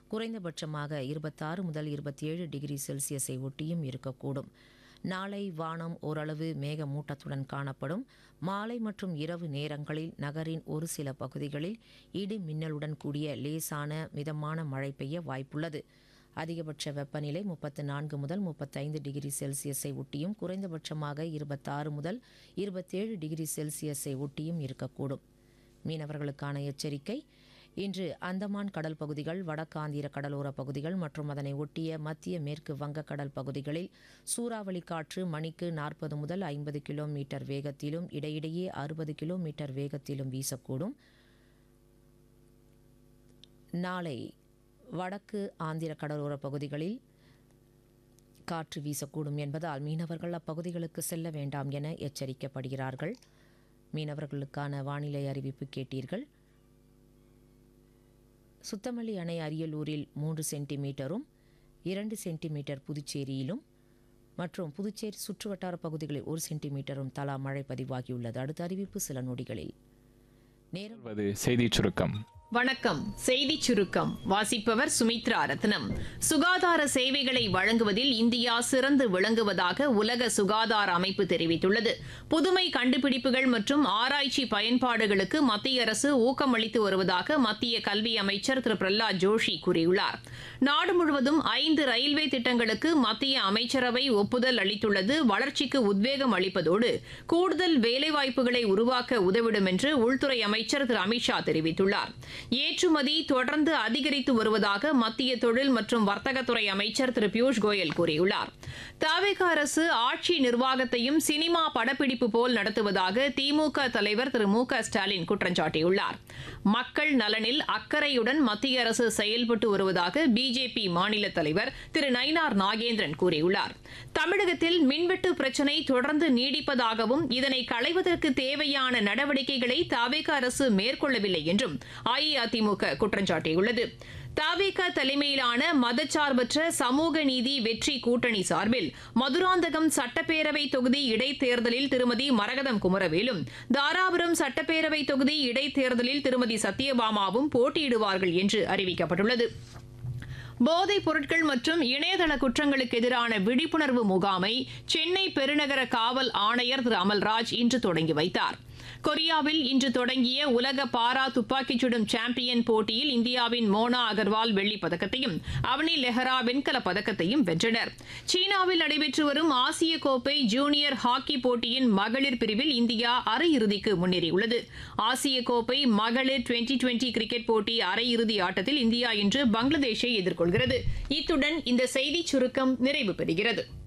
குறைந்தபட்சமாக இருபத்தாறு முதல் இருபத்தேழு டிகிரி செல்சியஸை ஒட்டியும் இருக்கக்கூடும் நாளை வானம் ஓரளவு மேகமூட்டத்துடன் காணப்படும் மாலை மற்றும் இரவு நேரங்களில் நகரின் ஒரு சில பகுதிகளில் இடி மின்னலுடன் கூடிய லேசான மிதமான மழை பெய்ய வாய்ப்புள்ளது அதிகபட்ச வெப்பநிலை முப்பத்து நான்கு முதல் முப்பத்தைந்து டிகிரி செல்சியஸை ஒட்டியும் குறைந்தபட்சமாக இருபத்தாறு முதல் இருபத்தேழு டிகிரி செல்சியஸை ஒட்டியும் இருக்கக்கூடும் மீனவர்களுக்கான எச்சரிக்கை இன்று அந்தமான் கடல் பகுதிகள் வடக்காந்திர கடலோர பகுதிகள் மற்றும் அதனை ஒட்டிய மத்திய மேற்கு வங்கக்கடல் பகுதிகளில் சூறாவளி காற்று மணிக்கு நாற்பது முதல் ஐம்பது கிலோமீட்டர் வேகத்திலும் இடையிடையே அறுபது கிலோமீட்டர் வேகத்திலும் வீசக்கூடும் நாளை வடக்கு ஆந்திர கடலோர பகுதிகளில் காற்று வீசக்கூடும் என்பதால் மீனவர்கள் அப்பகுதிகளுக்கு செல்ல வேண்டாம் என எச்சரிக்கப்படுகிறார்கள் மீனவர்களுக்கான வானிலை அறிவிப்பு கேட்டீர்கள் சுத்தமல்லி அணை அரியலூரில் மூன்று சென்டிமீட்டரும் இரண்டு சென்டிமீட்டர் புதுச்சேரியிலும் மற்றும் புதுச்சேரி சுற்றுவட்டார பகுதிகளில் ஒரு சென்டிமீட்டரும் தலா மழை பதிவாகியுள்ளது அடுத்த அறிவிப்பு சில நொடிகளில் நேரம் வருவது செய்திச் சுருக்கம் வணக்கம் செய்திச் சுருக்கம் வாசிப்பவர் சுமித்ரா ரத்னம் சுகாதார சேவைகளை வழங்குவதில் இந்தியா சிறந்து விளங்குவதாக உலக சுகாதார அமைப்பு தெரிவித்துள்ளது புதுமை கண்டுபிடிப்புகள் மற்றும் ஆராய்ச்சி பயன்பாடுகளுக்கு மத்திய அரசு ஊக்கமளித்து வருவதாக மத்திய கல்வி அமைச்சர் திரு பிரஹ்லாத் ஜோஷி கூறியுள்ளார் நாடு முழுவதும் ஐந்து ரயில்வே திட்டங்களுக்கு மத்திய அமைச்சரவை ஒப்புதல் அளித்துள்ளது வளர்ச்சிக்கு உத்வேகம் அளிப்பதோடு கூடுதல் வேலைவாய்ப்புகளை உருவாக்க உதவிடும் என்று உள்துறை அமைச்சர் திரு அமித்ஷா தெரிவித்துள்ளார் ஏற்றுமதி தொடர்ந்து அதிகரித்து வருவதாக மத்திய தொழில் மற்றும் வர்த்தகத்துறை அமைச்சர் திரு பியூஷ் கோயல் கூறியுள்ளார் தாவேக அரசு ஆட்சி நிர்வாகத்தையும் சினிமா படப்பிடிப்பு போல் நடத்துவதாக திமுக தலைவர் திரு மு க ஸ்டாலின் குற்றம் சாட்டியுள்ளார் மக்கள் நலனில் அக்கறையுடன் மத்திய அரசு செயல்பட்டு வருவதாக பிஜேபி மாநில தலைவர் திரு நயினார் நாகேந்திரன் கூறியுள்ளார் தமிழகத்தில் மின்வெட்டு பிரச்சினை தொடர்ந்து நீடிப்பதாகவும் இதனை களைவதற்கு தேவையான நடவடிக்கைகளை தாவேக அரசு மேற்கொள்ளவில்லை என்றும் அஇஅதிமுக குற்றம் சாட்டியுள்ளது தாவேக தலைமையிலான மதச்சார்பற்ற சமூக நீதி வெற்றி கூட்டணி சார்பில் மதுராந்தகம் சட்டப்பேரவை தொகுதி இடைத்தேர்தலில் திருமதி மரகதம் குமரவேலும் தாராபுரம் சட்டப்பேரவை தொகுதி இடைத்தேர்தலில் திருமதி சத்யபாமாவும் போட்டியிடுவார்கள் என்று அறிவிக்கப்பட்டுள்ளது போதைப் பொருட்கள் மற்றும் இணையதள குற்றங்களுக்கு எதிரான விழிப்புணர்வு முகாமை சென்னை பெருநகர காவல் ஆணையர் திரு அமல்ராஜ் இன்று தொடங்கி வைத்தார் கொரியாவில் இன்று தொடங்கிய உலக பாரா துப்பாக்கிச் சுடும் சாம்பியன் போட்டியில் இந்தியாவின் மோனா அகர்வால் வெள்ளிப் பதக்கத்தையும் அவனி லெஹரா வெண்கலப் பதக்கத்தையும் வென்றனர் சீனாவில் நடைபெற்று வரும் ஆசிய கோப்பை ஜூனியர் ஹாக்கி போட்டியின் மகளிர் பிரிவில் இந்தியா அரையிறுதிக்கு முன்னேறியுள்ளது ஆசிய கோப்பை மகளிர் டுவெண்டி டுவெண்டி கிரிக்கெட் போட்டி அரையிறுதி ஆட்டத்தில் இந்தியா இன்று பங்களாதேஷை எதிர்கொள்கிறது இத்துடன் இந்த செய்திச் சுருக்கம் நிறைவு பெறுகிறது